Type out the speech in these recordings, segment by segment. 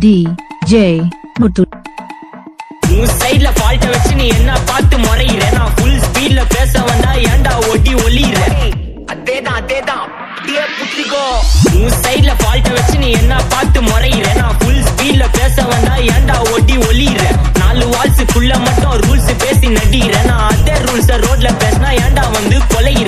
DJ முத்து உன் சைடுல ஃபால்ட்ட வச்சு நீ என்ன பார்த்து முறையிற நான் ஃபுல் ஸ்பீட்ல பேச வந்தா ஏன்டா ஒட்டி ஒளியிற அதேதான் அதேதான் அப்படியே புத்திக்கோ உன் சைடுல ஃபால்ட்ட வச்சு நீ என்ன பார்த்து முறையிற நான் ஃபுல் ஸ்பீட்ல பேச வந்தா ஏன்டா ஒட்டி ஒளியிற நாலு வால்ஸுக்குள்ள மட்டும் ரூல்ஸ் பேசி நடிகிற நான் அதே ரூல்ஸ ரோட்ல பேசினா ஏன்டா வந்து கொலையிற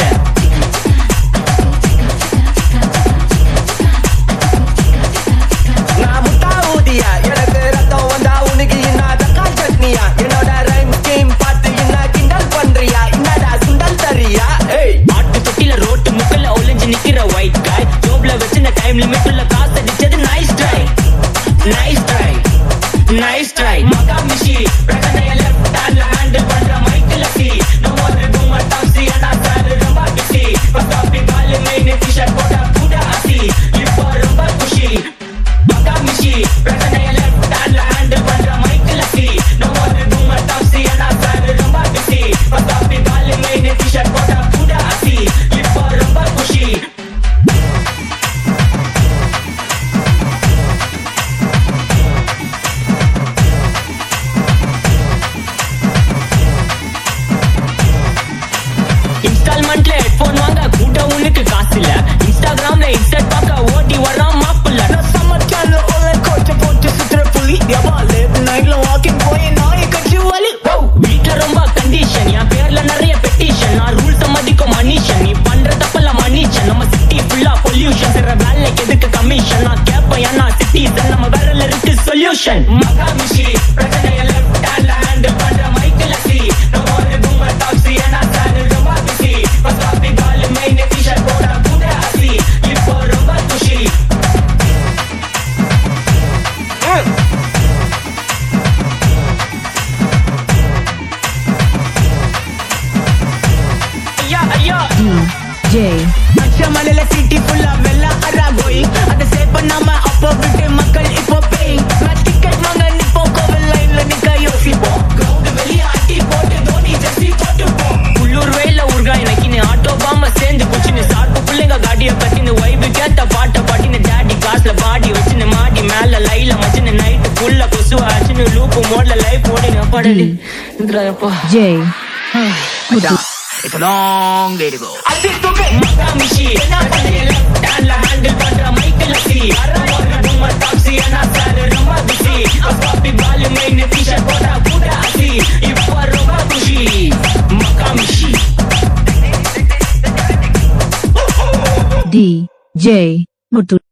நான் முட்டா ஊதியா எனக்கு ரத்தம் வந்தா உனக்கு என்ன தக்காளி சட்னியா என்னோட ரைம் ஸ்கீம் பார்த்து என்ன கிண்டல் பண்றியா என்னடா சுண்டல் தரியா ஏய் ஆட்டு தொட்டில ரோட்டு முக்கல்ல ஒளிஞ்சு நிக்கிற ஒயிட் காய் ஜோப்ல வச்சிருந்த டைம் லிமிட் உள்ள காசு அடிச்சது nice try nice try nice try மகா மிஷி பிரச்சனைய லெஃப்ட் ஹேண்ட்ல ஹேண்டில் பண்ற Michael C no more boomer taxi அடா சார் ரொம்ப busy first of call main T-shirt போட்டா கூட அசி இப்போ ரொம்ப குஷி மகா மிஷி பிரச்சனைய லெஃப்ட் ஹேண்ட்ல ஹேண்டில் பண்ற Michael C no more boomer taxi அடா சார் ரொம்ப busy first of call main T-shirt போட்டா கூட அசி இப்போ ரொம்ப குஷி இன்ஸ்டால்மெண்ட்ல ஹெட்போன் வாங்க கூட உனக்கு காசு இல்ல இன்ஸ்டாகிராம்ல இன்ஸ்டட் பார்க்க ஓட்டி வர்றான் மாப்பிள்ள நான் சமச்சால ஒரே கோச்சை போட்டு சுத்துற புலி எவா லேட் நைட்ல வாக்கிங் போய் நாய் கட்சி வலி வீட்ல ரொம்ப கண்டிஷன் என் பேர்ல நிறைய பெட்டிஷன் நான் ரூல்ஸ் மதிக்கும் மனுஷன் நீ பண்ற தப்பல்ல மன்னிச்சன் நம்ம சிட்டி ஃபுல்லா பொல்யூஷன் சிற வேலைக்கு எதுக்கு கமிஷன் நான் கேட்பேன் ஏன்னா சிட்டிசன் நம்ம விரல்ல இருக்கு சொல்யூஷன் மகாமிஷி பிரச்சனைய லெஃப்ட் ஹேண்ட்ல ஹேண்டில் பண்ற மைக்கேல் சி நம்ம ஒரு பூமர் டாக்ஸி ஏன்னா சார் ரொம்ப busy first coffee call main T-shirt போட கூட அசி இப்போ ரொம்ப குஷி ஐயா ஐயா DJ மலையில சிட்டி ஃபுல்லா வெள்ள அரா போய் அதை சேவ் பண்ணாம அப்போ விட்டு மக்கள் இப்போ பேய் நான் டிக்கெட் வாங்க நிப்போ கோவில் லைன்ல நிக்க யோசிப்போம் கிரவுண்ட் வெளிய அட்டி போட்டு தோனி ஜெர்சி போட்டுப்போம் உள்ளூர் வெயில ஊர்கா எனக்கு நீ ஆட்டோ பாம்ப சேர்ந்து குச்சின்னு சார்பு பிள்ளைங்க காடிய கத்தின்னு வைபு கேட்ட பாட்ட பாட்டின்னு டேடி காசுல பாடி வச்சுன்னு மாடி மேல லைல மச்சின்னு நைட்டு புல்ல கொசு ஆச்சுன்னு லூப்பு மோட்ல லைஃப் ஓடினு படடி இதுப்பா J Muthu It's a long way to go. அது தொகை மகாமிஷி என்ன பண்ணல லெஃப்ட் ஹேண்ட்ல ஹேண்டில் பண்ற மைக்கேல் சி அரவங்க பூமர் டாக்ஸி என்ன சார் ரொம்ப பிஸி காப்பி பால் மெயின் டி-ஷர்ட் போட்டா கூட அசி இப்போ ரொம்ப குஷி மகாமிஷி DJ முத்து